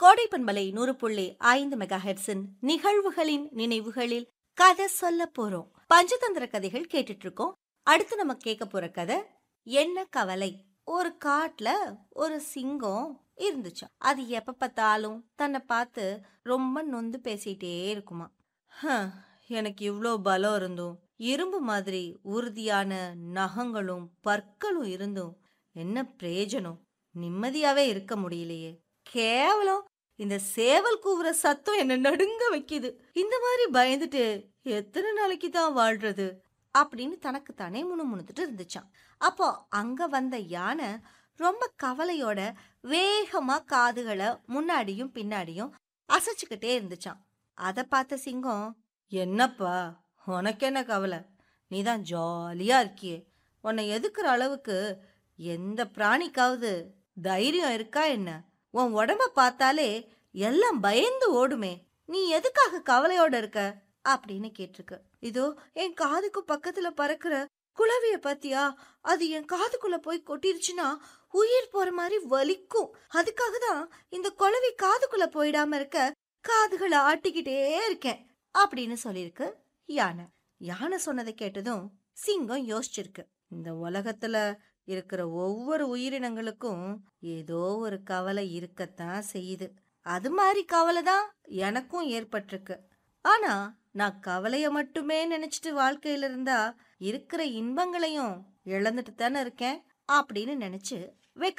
கோடை பண்பலை நூறு புள்ளி ஐந்து மெகா ஹெட்ஸின் நிகழ்வுகளின் நினைவுகளில் கதை சொல்ல போறோம் பஞ்சதந்திர கதைகள் கேட்டுட்டு இருக்கோம் அடுத்து நம்ம கேட்க போற கதை என்ன கவலை ஒரு காட்டுல ஒரு சிங்கம் இருந்துச்சு அது எப்ப பார்த்தாலும் தன்னை பார்த்து ரொம்ப நொந்து பேசிட்டே இருக்குமா "ஹம், எனக்கு இவ்ளோ பலம் இருந்தும் இரும்பு மாதிரி உறுதியான நகங்களும் பற்களும் இருந்தும் என்ன பிரயோஜனம் நிம்மதியாவே இருக்க முடியலையே கேவலம் இந்த சேவல் கூவுற சத்தம் என்ன நடுங்க வைக்குது இந்த மாதிரி பயந்துட்டு எத்தனை நாளைக்கு தான் வாழ்றது அப்படின்னு தனக்கு தானே முணுமுணுத்துட்டு இருந்துச்சான் அப்போ அங்க வந்த யானை ரொம்ப கவலையோட வேகமா காதுகளை முன்னாடியும் பின்னாடியும் அசைச்சுக்கிட்டே இருந்துச்சான் அதை பார்த்த சிங்கம் என்னப்பா உனக்கு என்ன கவலை நீ தான் ஜாலியா இருக்கியே உன்னை எதுக்குற அளவுக்கு எந்த பிராணிக்காவது தைரியம் இருக்கா என்ன உன் உடம்ப பார்த்தாலே எல்லாம் பயந்து ஓடுமே நீ எதுக்காக கவலையோட இருக்க அப்படின்னு கேட்டிருக்கு இதோ என் காதுக்கு பக்கத்துல பறக்கிற குளவிய பாத்தியா அது என் காதுக்குள்ள போய் கொட்டிருச்சுன்னா உயிர் போற மாதிரி வலிக்கும் அதுக்காக தான் இந்த குளவி காதுக்குள்ள போயிடாம இருக்க காதுகளை ஆட்டிக்கிட்டே இருக்கேன் அப்படின்னு சொல்லியிருக்கு யானை யானை சொன்னதை கேட்டதும் சிங்கம் யோசிச்சிருக்கு இந்த உலகத்துல இருக்கிற ஒவ்வொரு உயிரினங்களுக்கும் ஏதோ ஒரு கவலை இருக்கத்தான் செய்யுது அது மாதிரி கவலை தான் எனக்கும் ஏற்பட்டிருக்கு ஆனா நான் கவலைய மட்டுமே நினைச்சிட்டு வாழ்க்கையில இருந்தா இருக்கிற இன்பங்களையும் இழந்துட்டு தானே இருக்கேன் அப்படின்னு நினைச்சு